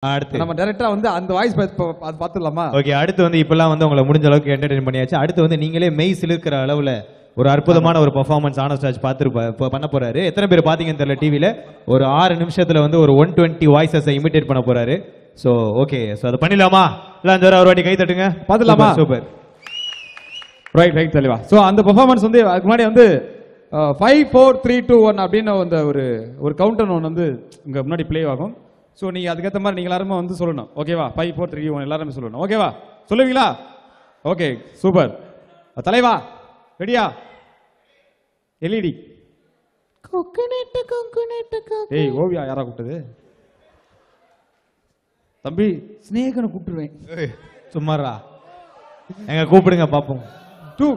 அடுத்து நம்ம டைரக்டா வந்து அந்த வாய்ஸ் அது பார்த்துடலாமா ஓகே அடுத்து வந்து இப்பெல்லாம் வந்து உங்களை முடிஞ்ச அளவுக்கு என்டர்டெயின் பண்ணியாச்சு அடுத்து வந்து நீங்களே மெய் சிலிர்க்கிற அளவுல ஒரு அற்புதமான ஒரு பெர்ஃபார்மன்ஸ் ஆனஸ்டாஜ் பார்த்து பண்ண போறாரு எத்தனை பேர் பாத்தீங்கன்னு தெரியல டிவில ஒரு ஆறு நிமிஷத்துல வந்து ஒரு ஒன் டுவெண்ட்டி வாய்ஸஸை இமிடேட் பண்ண போறாரு ஸோ ஓகே ஸோ அதை பண்ணிடலாமா இல்லை அஞ்சு ஒரு வாட்டி கை தட்டுங்க பார்த்துடலாமா? சூப்பர் ரைட் ரைட் தலைவா ஸோ அந்த பெர்ஃபார்மன்ஸ் வந்து அதுக்கு முன்னாடி வந்து five four three two one அப்படின்னு அந்த ஒரு ஒரு கவுண்டர் ஒன்று வந்து இங்கே முன்னாடி ப்ளே ஆகும் ஸோ நீங்கள் அதுக்கேற்ற மாதிரி நீங்கள் எல்லாருமே வந்து சொல்லணும் ஓகேவா ஃபைவ் ஃபோர் த்ரீ ஒன் எல்லாருமே சொல்லணும் ஓகேவா சொல்லுவீங்களா ஓகே சூப்பர் தலைவா ரெடியா எல்இடி ஏய் ஓவியா யாரா கூப்பிட்டது தம்பி ஸ்னேகனை கூப்பிட்டுருவேன் சும்மாரா எங்க கூப்பிடுங்க பார்ப்போம் டூ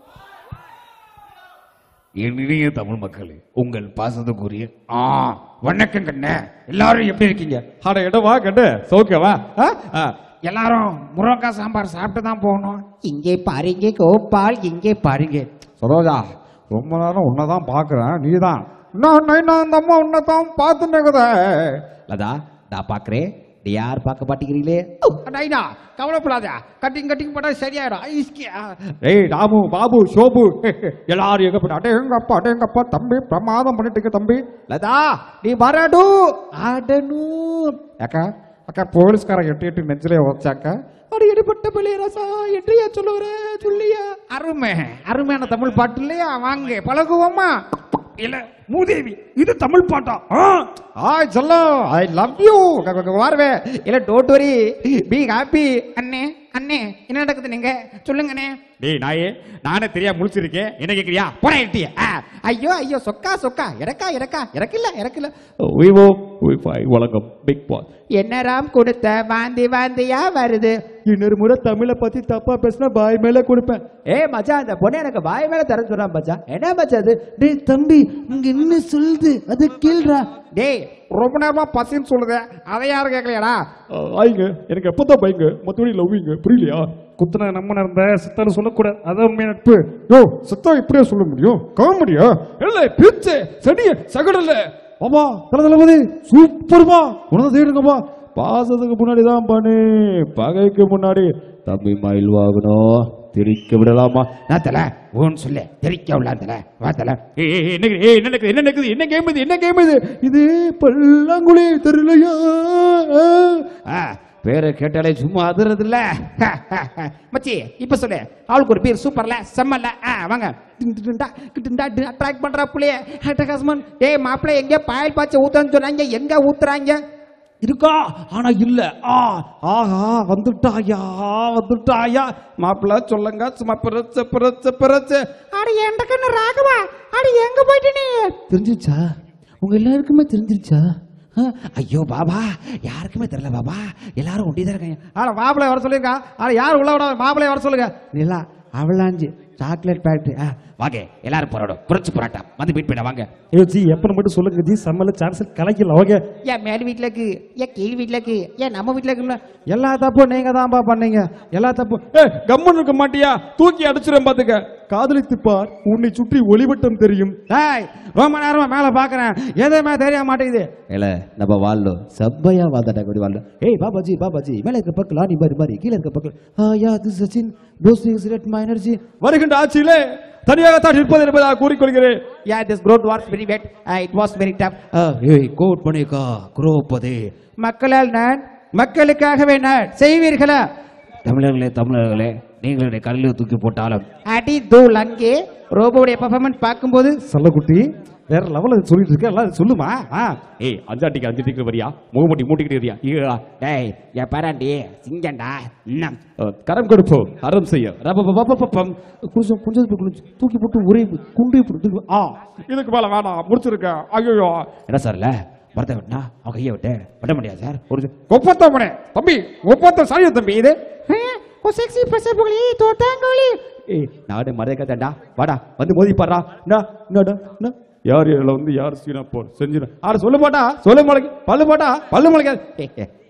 என் இனிய தமிழ் மக்களே உங்கள் பாசத்துக்குரிய ஆ வணக்கம் கண்ணே எல்லாரும் எப்படி இருக்கீங்க அட இடவா கண்டு சோக்கவா எல்லாரும் முருங்கக்காய் சாம்பார் சாப்பிட்டு தான் போகணும் இங்கே பாருங்க கோபால் இங்கே பாருங்க சரோஜா ரொம்ப நேரம் உன்னை தான் பார்க்குறேன் நீ தான் நான் நான் அந்த அம்மா உன்னை தான் பார்த்துட்டேங்குதே லதா நான் பார்க்குறேன் நீ யார் பார்க்க மாட்டேங்கிறீங்களே நைனா கவலைப்படாத கட்டிங் கட்டிங் போட்டா சரியாயிடும் ஐஸ்கியா ஏய் ராமு பாபு சோபு எல்லாரும் எங்க போய் அடேங்கப்பா அடேங்கப்பா தம்பி பிரமாதம் பண்ணிட்டு தம்பி லதா நீ வரடு ஆடனு அக்கா அக்கா போலீஸ்காரன் எட்டு எட்டு நெஞ்சிலே வச்சாக்கா அடி எடுபட்ட பிள்ளைய ரசா எட்டையா சொல்லுவர சொல்லியா அருமை அருமையான தமிழ் பாட்டு இல்லையா வாங்க பழகுவோமா இல்ல மூதேவி இது தமிழ் பாட்டா ஆய் செல்லோ ஐ லவ் யூ வாருவே இல்ல டோன்ட் வரி பி ஹாப்பி அண்ணே அண்ணே என்ன நடக்குது நீங்க சொல்லுங்கண்ணே டேய் நாயே நானே தெரியாம முழிச்சிருக்கேன் என்ன கேக்குறியா போடா எட்டிய ஐயோ ஐயோ சொக்கா சொக்கா இறக்கா இறக்கா இறக்கில்ல இறக்கில்ல விவோ விஃபை வழங்கம் பிக் பாஸ் என்ன ராம் கொடுத்த வாந்தி வாந்தியா வருது இன்னொரு முறை தமிழை பத்தி தப்பா பேசினா பாய் மேல கொடுப்பேன் ஏ மச்சான் அந்த பொண்ணு எனக்கு வாய் மேல தர சொல்றான் மச்சான் என்ன மச்சான் அது டேய் தம்பி இங்க என்ன சொல்லுது அது கேள்றா டேய் ரொம்ப நேரமா பசின்னு சொல்லுது அதை யாரும் கேட்கலையாடா ஆயிங்க எனக்கு எப்பதான் பைங்க மத்தபடி லவ்விங்க புரியலையா குத்தன நம்ம இருந்த சித்தான்னு சொல்லக்கூடாது அதான் உண்மை நட்பு யோ சித்தா இப்படியே சொல்ல முடியும் காமெடியா இல்ல பிச்சு செடிய சகடல்ல ஆமா தல தளபதி சூப்பர்மா உனது தேடுங்கப்பா பாசத்துக்கு முன்னாடி தான் பண்ணு பகைக்கு முன்னாடி தம்பி மயில் வாகனம் திரிக்க விடலாமா நான் தல ஓன் சொல்ல தெரிக்க விடலாம் தல வா தல ஏய், ஏய், என்ன ஏய், என்ன நடக்குது என்ன நடக்குது என்ன கேம் இது என்ன கேம் இது இது பல்லாங்குழி தெரியலையா ஆ, பேரை கேட்டாலே சும்மா அதுறது இல்ல மச்சி இப்ப சொல்லு அவளுக்கு ஒரு பேர் சூப்பர்ல செம்மல்ல ஆ வாங்க அட்ராக்ட் பண்றா புள்ளைய அட்டகாசமன் ஏய் மாப்பிள்ளை எங்க பாயல் பாய்ச்சி ஊத்துறன்னு சொன்னாங்க எங்க ஊத்துறாங்க இருக்கா ஆனா இல்ல ஆ ஆஹா வந்துட்டாயா வந்துட்டாயா மாப்பிள்ள சொல்லுங்க சும்மா பிறச்சு பிறச்சு பிறச்சு அட எந்த கண்ணு ராகவா அட எங்க போயிட்டு நீ தெரிஞ்சிருச்சா உங்க எல்லாருக்குமே தெரிஞ்சிருச்சா ஆ, ஐயோ பாபா யாருக்குமே தெரியல பாபா எல்லாரும் ஒண்டிதான் இருக்காங்க ஆனா மாப்பிள்ளை வர சொல்லிருக்கா ஆனா யார் உள்ள விடாத மாப்பிள்ளை வர சொல்லுங்க நிலா அவளாஞ்சு சாக்லேட் ஃபேக்டரி ஆ வாங்க எல்லாரும் போராடும் புரட்சி போராட்டம் வந்து மீட் பண்ண வாங்க ஏ ஜி எப்ப மட்டும் சொல்லுங்க ஜி செம்மல சான்ஸ் கலைக்கல ஓகே ஏன் மேல் வீட்டில் இருக்கு ஏன் கீழ் வீட்டில் இருக்கு ஏன் நம்ம வீட்டில் இருக்குல்ல எல்லா தப்பும் நீங்க தான்ப்பா பண்ணீங்க எல்லா தப்பும் ஏ கம்மன் இருக்க மாட்டியா தூக்கி அடிச்சிடும் பாத்துக்க காதலித்து பார் உன்னை சுற்றி ஒளிவட்டம் தெரியும் ஏய் ரொம்ப நேரமா மேல பாக்குறேன் எதுவுமே தெரிய மாட்டேங்குது இல்ல நம்ம வாழ்ந்தோம் செவ்வையா வாழ்ந்தாட்டா கூட வாழ்ந்தோம் ஏய் பாபாஜி பாபாஜி மேல இருக்க பக்கம் நீ மாதிரி மாதிரி கீழே இருக்க பக்கம் ஆ yeah this Sachin Bose cigarette my energy வருகின்ற ஆட்சியிலே தனியாக தான் இருப்பது என்பதாக கூறிக்கொள்கிறேன் yeah this growth was very wet uh, it was very tough uh, ஏய் கோட் பண்ணிக்கா குரோப்பதே மக்களால் நான் மக்களுக்காகவே நான் செய்வீர்களா தமிழர்களே தமிழர்களே நீங்களுடைய கல்லில் தூக்கி போட்டாலும் அடி தூள் அங்கே ரோபோடைய பெர்ஃபார்மன்ஸ் பார்க்கும்போது சல்லக்குட்டி வேற லெவலில் சொல்லிட்டு இருக்க எல்லாம் சொல்லுமா ஆ ஏய் அஞ்சாட்டிக்கு அஞ்சு டிக்கு வரியா முகமூட்டி மூட்டிக்கிட்டு வரியா ஈழா டேய் என் பராண்டி சிங்கண்டா இன்னம் கரம் கொடுப்போம் அறம் செய்ய ரபபபபபம். கொஞ்சம் கொஞ்சம் கொஞ்சம் தூக்கி போட்டு ஒரே குண்டு போட்டு ஆ இதுக்கு மேல வேணாம் முடிச்சிருக்கேன் ஐயோ என்ன சார்ல மரத்தை வெட்டினா அவன் கையை விட்டு வெட்ட முடியாது சார் ஒரு ஒப்பத்த மனே தம்பி ஒப்பத்த சாய தம்பி இது செக்ஸி பிரசபுகளி தோட்டாங்கோலி ஏய் நாடு மரதை கத்தாண்டா வாடா வந்து மோதி பாடுறா என்ன என்னடா என்ன யார் இதுல வந்து யார் சீனா போ செஞ்சிடும் ஆட சொல்ல மாட்டா சொல்ல மாட்டேங்க பல்லு மாட்டா பல்லு முளைக்காது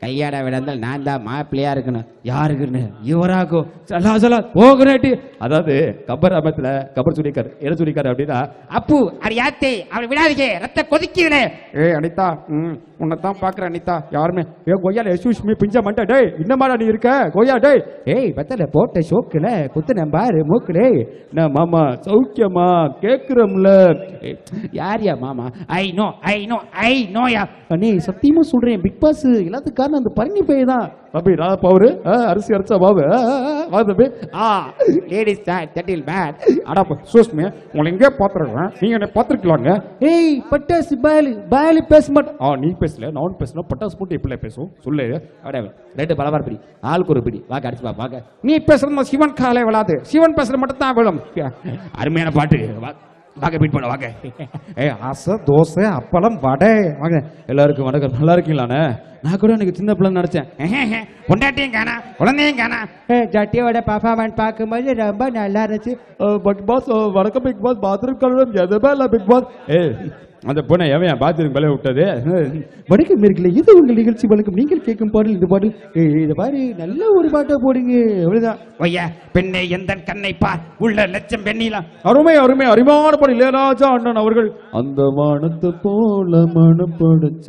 கையாட விடந்தால் நான் தான் மாப்பிள்ளையா இருக்கணும் யாருக்குன்னு இவராக்கும் சலா சலா போகிறேட்டி அதாவது கபர் அமத்துல கபர் சுடிக்கார் எட சுடிக்கார் அப்படின்னா அப்பு அது யாத்தே அவரை விடாதீங்க ரத்த கொதிக்குதுனே ஏய் அனிதா ம் உன்னை தான் பார்க்குறேன் அனிதா யாருமே ஏ கொய்யால எசூஸ் மீ பிஞ்ச மாட்டேன் டேய் இன்னமாடா நீ இருக்க கொய்யா டேய் ஏய் பத்தல போட்ட ஷோக்குல குத்துன பாரு மூக்குலே என்ன மாமா சௌக்கியமா கேக்குறோம்ல ஏய், யார்யா மாமா ஐ நோ ஐ நோ ஐ நோயா அண்ணே சத்தியமா சொல்றேன் பிக் பாஸ் எல்லாத்துக்கும் காரணம் அந்த பழனி பைய தான் தம்பி நான் பவுரு அரிசி அரிசா பாபு ஆ, ஆ, ஆ, வா தம்பி ஆ லேடிஸ் தான் தட்டில் பேட் அடா சூஸ் மீ உங்களை எங்கேயோ பார்த்துருக்கேன் நீங்க என்ன பார்த்துருக்கலாங்க ஏய் பட்டாசு பாலு பாலு பேச மாட்டோம் ஆ நீ பேசல நான் பேசல பட்டாசு போட்டு எப்படி பேசுவோம் சொல்லு அடே ரெண்டு பலவார் பிடி ஆளுக்கு ஒரு பிடி வாங்க அடிச்சு பா வாங்க நீ பேசுறது சிவன் காலை விழாது சிவன் பேசுறது மட்டும் தான் விழும் அருமையான பாட்டு வா- வாங்க பீட் பண்ண வாங்க ஏ ஆசை தோசை அப்பளம் வடை வாங்க எல்லாருக்கும் வணக்கம் நல்லா இருக்கீங்களாண்ணே நான் கூட எனக்கு சின்ன பிள்ளை நினைச்சேன் பொண்டாட்டியும் காணா குழந்தையும் காணா ஜட்டியோட பர்ஃபார்மன்ஸ் பார்க்கும்போது ரொம்ப நல்லா இருந்துச்சு பிக் பாஸ் வணக்கம் பிக் பாஸ் பாத்ரூம் கழுவம் எதுவுமே இல்லை பிக் பாஸ் ஏ அந்த பொண்ணை எவன் பாத்ரூம் மேலே விட்டது வணக்கம் இருக்கல இது உங்கள் நிகழ்ச்சி வணக்கம் நீங்கள் கேட்கும் பாடல் இந்த பாடல் ஏய், இத பாரு நல்ல ஒரு பாட்டா போடுங்க அவ்வளவுதான் ஐயா பெண்ணை எந்த கண்ணை பார் உள்ள லட்சம் பெண்ணிலாம் அருமை அருமை அருமையான படம் இளையராஜா அண்ணன் அவர்கள் அந்த வானத்தை போல மனம் படைச்ச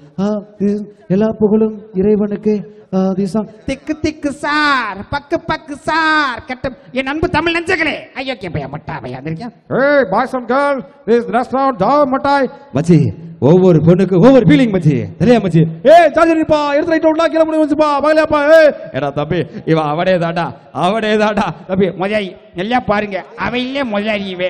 எல்லா புகழும் இறைவனுக்கு ஆதிசம் திக்கு திக்கு சார் பக்கு பக்கு சார் கெட்ட என் அன்பு தமிழ் நெஞ்சங்களே ஐயோ கேப்பையா மட்டா பையா வந்திருக்கேன் hey boys and girl this restaurant ஜாவ் மட்டாய் மச்சி ஒவ்வொரு பொண்ணுக்கு ஒவ்வொரு ஃபீலிங் மச்சி தெரியா மச்சி ஏய் சார்ஜரிப்பா எடுத்து ரைட் அவுட்லாம் கீழே முடி வந்துப்பா பகலையாப்பா ஏய் ஏடா தம்பி இவன் அவனே தாடா அவனே தாடா தம்பி முதலாளி எல்லாம் பாருங்க அவையிலே முதலாளி இவே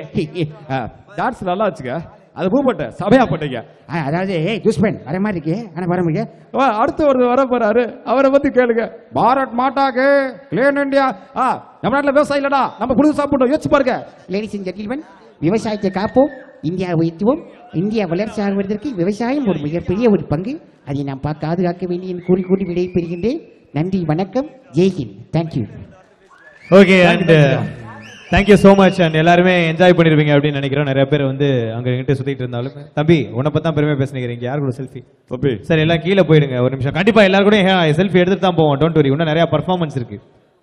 டான்ஸ் நல்லா வச்சுக்க அது பூப்பட்ட சபையா பட்டீங்க ஆ, அதாவது ஏய் துஷ்பன் வர மாதிரி இருக்கே ஆனா வர முடியே வா, அடுத்து ஒரு வர போறாரு அவரை பத்தி கேளுங்க பாரத் மாட்டாக்கு கிளீன் இந்தியா ஆ நம்ம நாட்டுல விவசாயம் இல்லடா நம்ம புழுது சாப்பிட்டோம் யோசிச்சு பாருங்க லேடிஸ் அண்ட் ஜென்டில்மேன் விவசாயத்தை காப்போம் இந்தியா உயர்த்துவோம் இந்தியா வளர்ச்சி ஆகுவதற்கு விவசாயம் ஒரு மிகப்பெரிய ஒரு பங்கு அதை நாம் பார்க்க பாதுகாக்க வேண்டிய கூறி கூறி விடை பெறுகின்றேன் நன்றி வணக்கம் ஜெய்ஹிந்த் thank you okay and thank you so much and எல்லாருமே என்ஜாய் பண்ணிருப்பீங்க அப்படின்னு நினைக்கிறோம் நிறைய பேர் வந்து அங்க எங்கிட்ட சுத்திட்டு இருந்தாலும் தம்பி உன்னை பத்தி தான் பெருமையா பேசுனீங்க யார் கூட செல்ஃபி தம்பி சரி எல்லாம் கீழே போயிடுங்க ஒரு நிமிஷம் கண்டிப்பா எல்லாரும் கூட செல்ஃபி எடுத்துட்டு தான் போவோம் டோன்ட் வரி இன்னும் நிறைய பர்ஃபார்மன்ஸ் இருக்கு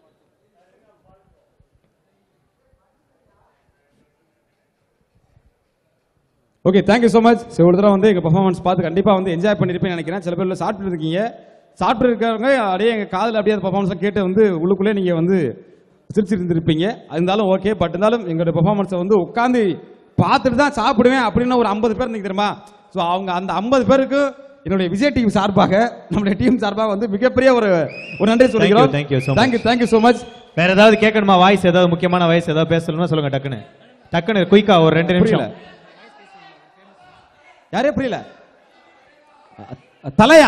okay thank you so much so ஒரு தடவை வந்து எங்கள் பர்ஃபார்மன்ஸ் பார்த்து கண்டிப்பாக வந்து என்ஜாய் பண்ணியிருப்பேன்னு நினைக்கிறேன் சில பேர் சாப்பிட்டு இருக்கீங்க சாப்பிட்டு இருக்கிறவங்க அப்படியே எங்கள் காதில் அப்படியே அந்த பர்ஃபார்மன்ஸை கேட்டு வந்து உள்ளுக்குள்ளே நீங்கள் வந்து சிரிச்சு இருந்திருப்பீங்க இருந்தாலும் ஓகே பட் இருந்தாலும் எங்களுடைய பர்ஃபார்மன்ஸை வந்து உட்காந்து பார்த்துட்டு தான் சாப்பிடுவேன் அப்படின்னு ஒரு ஐம்பது பேர் நினைக்க தெரியுமா ஸோ அவங்க அந்த ஐம்பது பேருக்கு என்னுடைய விஜய் டீம் சார்பாக நம்முடைய டீம் சார்பாக வந்து மிகப்பெரிய ஒரு ஒரு நன்றி சொல்லிக்கிறோம் thank you so much. Thank you thank you so much வேற ஏதாவது கேட்கணுமா வாய்ஸ் ஏதாவது முக்கியமான வாய்ஸ் ஏதாவது பேசணும்னா சொல்லுங்க டக்குன்னு டக்குன்னு குயிக்கா ஒரு ரெண்டு நிமிஷம் புரியல யாரே புரியல தலையா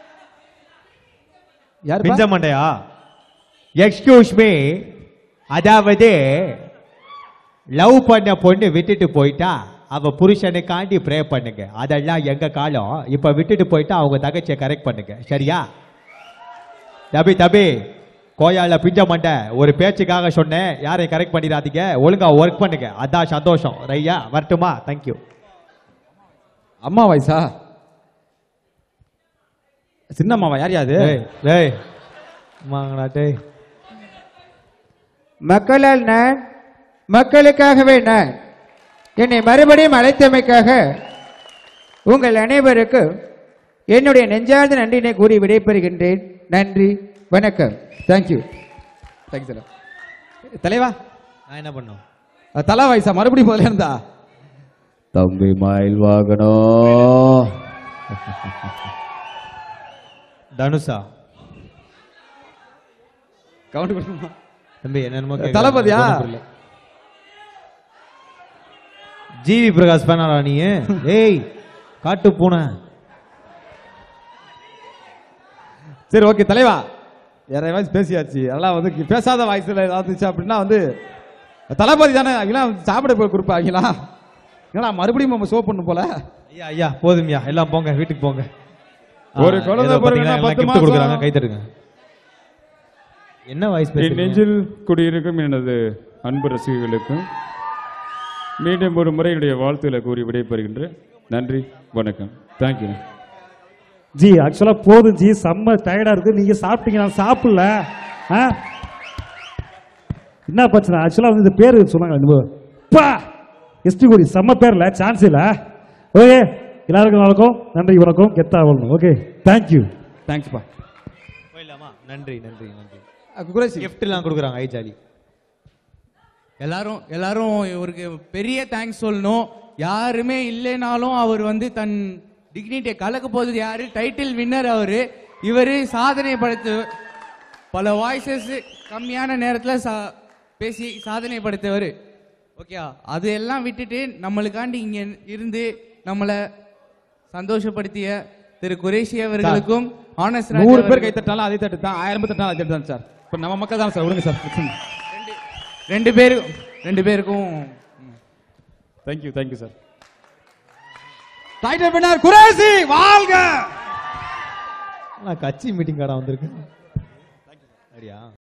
யார் பிஞ்ச மண்டையா எக்ஸ்கியூஸ் மீ அதாவது லவ் பண்ண பொண்ணு விட்டுட்டு போயிட்டா அவ புருஷனுக்காண்டி ப்ரே பண்ணுங்க அதெல்லாம் எங்க காலம் இப்ப விட்டுட்டு போயிட்டா அவங்க தகச்சியை கரெக்ட் பண்ணுங்க சரியா தபி தபி கோயால பிஞ்ச மண்டை ஒரு பேச்சுக்காக சொன்னேன் யாரையும் கரெக்ட் பண்ணிடாதீங்க ஒழுங்கா ஒர்க் பண்ணுங்க அதான் சந்தோஷம் ரையா வரட்டுமா தேங்க்யூ அம்மா வயசா சின்ன அம்மாவா யார் யாது டேய் டேய் வாங்கடா டேய் மக்களால் நான் மக்களுக்காகவே நான் என்னை மறுபடியும் அழைத்தமைக்காக உங்கள் அனைவருக்கும் என்னுடைய நெஞ்சார்ந்த நன்றினை கூறி விடைபெறுகின்றேன் நன்றி வணக்கம் தேங்க்யூ தேங்க்ஸ் சார் தலைவா நான் என்ன பண்ணும் அஹ், தலா வயசா மறுபடியும் முதல்ல இருந்தா தம்பி மயில் வாகனம் தனுஷா கவுண்ட் கொடுக்கணுமா தம்பி என்னென்னமோ அஹ், கேக்குறாங்க. தளபதியா? ஒண்ணும் புரியல. ஜிவி பிரகாஷ் பேனாடா நீ ஏய் காட்டு பூனை சரி ஓகே தலைவா நிறைய வாய்ஸ் பேசியாச்சு அதெல்லாம் வந்து கி- பேசாத வாய்ஸ்ல ஏதாவது இருந்துச்சு அப்படின்னா வந்து தளபதி தானே அவங்களாம் சாப்பிட போய் கொடுப்பாங்களா ஏன்னா மறுபடியும் நம்ம ஷோ பண்ணும் போல ஐயா ஐயா போதும்யா எல்லாம் போங்க வீட்டுக்கு போங்க ஒரு ஆ, குழந்தை ஏதோ பிறகுனா பாத்தீங்கன்னா எல்லாம் பத்து gift மாசம். கொடுக்குறாங்க கை தட்டுங்க என்ன வாய்ஸ் என் பேசுறீங்க நெஞ்சில் குடியிருக்கும் எனது அன்பு ரசிகர்களுக்கும் மீண்டும் ஒரு முறை என்னுடைய வாழ்த்துக்களை கூறி விடைபெறுகின்றேன் நன்றி வணக்கம் தேங்க்யூ ஜி ஆக்சுவலா போதும் ஜி செம்ம டயர்டா இருக்கு நீங்க சாப்பிட்டீங்க நான் சாப்பிடல ஆ? என்ன பிரச்சனை ஆக்சுவலா வந்து இந்த பேர் சொன்னாங்க இந்த பா எஸ்டி கோடி செம்ம பேர்ல சான்ஸ் இல்ல ஓகே எல்லாருக்கும் வணக்கம் நன்றி வணக்கம் கெத்தா வரணும் ஓகே தேங்க்யூ தேங்க்ஸ்ப்பா போயிடலாமா நன்றி நன்றி நன்றி குரேசி gift எல்லாம் கொடுக்குறாங்க ஐ ஜாலி எல்லாரும் எல்லாரும் இவருக்கு பெரிய தேங்க்ஸ் சொல்லணும் யாருமே இல்லைனாலும் அவர் வந்து தன் டிக்னிட்டியை கலக்க போகுது யாரு டைட்டில் வின்னர் அவரு இவர் சாதனை படைத்து பல வாய்ஸஸ் கம்மியான நேரத்தில் சா பேசி சாதனை படைத்தவர் ஓகே அது எல்லாம் விட்டுட்டு நம்மளுக்காண்டி இங்கே இருந்து நம்மளை சந்தோஷப்படுத்திய திரு குரேஷி அவர்களுக்கும் ஆனஸ்ட் ராஜ் நூறு பேர் அவர்கள்- கை தட்டாலும் அதே தட்டு தான் ஆயிரம் பேர் தட்டாலும் அதே தட்டு தான் சார் இப்போ நம்ம மக்கள் தான் சார் விடுங்க சார் ரெண்டு பேரும் ரெண்டு பேருக்கும் thank you thank you sir title winner Qureshi வாழ்க நான் கட்சி மீட்டிங் கார்டா வந்திருக்கேன் சரியா